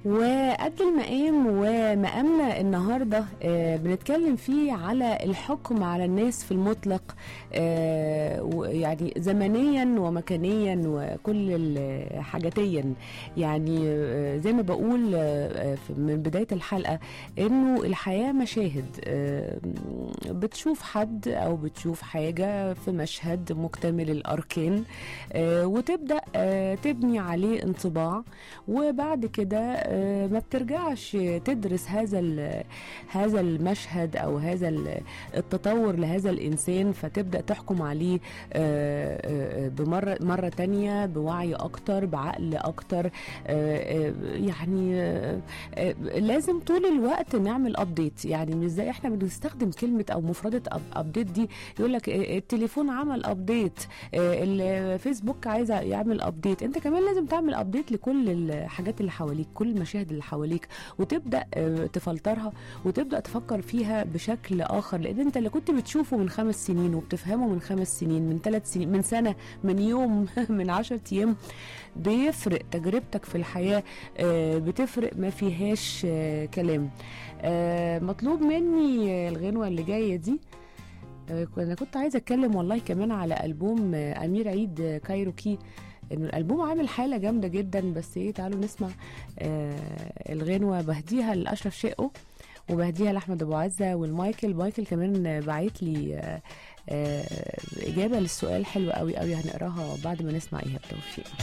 وقد المقام ومقامنا النهارده آه، بنتكلم فيه على الحكم على الناس في المطلق آه، ويعني زمنيا ومكانيا وكل ال- حاجتيا يعني آه، زي ما بقول آه، في- من بدايه الحلقه انه الحياه مشاهد آه، بتشوف حد او بتشوف حاجه في مشهد مكتمل الاركان آه، وتبدا آه، تبني عليه انطباع وبعد كده آه، ما بترجعش تدرس هذا ال- هذا المشهد او هذا ال- التطور لهذا الانسان فتبدا تحكم عليه آه، آه، بمره مره تانية بوعي اكتر بعقل اكتر آه، آه، يعني آه، آه، لازم طول الوقت نعمل ابديت يعني مش زي احنا بنستخدم كلمه او مفردة ابديت دي يقول لك التليفون عمل ابديت الفيسبوك عايز يعمل ابديت انت كمان لازم تعمل ابديت لكل الحاجات اللي حواليك كل المشاهد اللي حواليك وتبدا آه، تفلترها وتبدا تفكر فيها بشكل اخر لان انت اللي كنت بتشوفه من خمس سنين وبتفهمه من خمس سنين من ثلاث سنين من سنه من يوم من عشرة ايام بيفرق تجربتك في الحياه آه، بتفرق ما فيهاش آه، كلام آه، مطلوب مني آه، الغنوه اللي جايه دي آه، انا كنت عايزه اتكلم والله كمان على البوم آه، امير عيد آه، كايروكي انه الالبوم عامل حاله جامده جدا بس ايه تعالوا نسمع آه الغنوه بهديها لاشرف شقه وبهديها لاحمد ابو عزه والمايكل مايكل كمان آه، بعت لي آه آه اجابه للسؤال حلوه قوي قوي هنقراها بعد ما نسمع ايهاب توفيق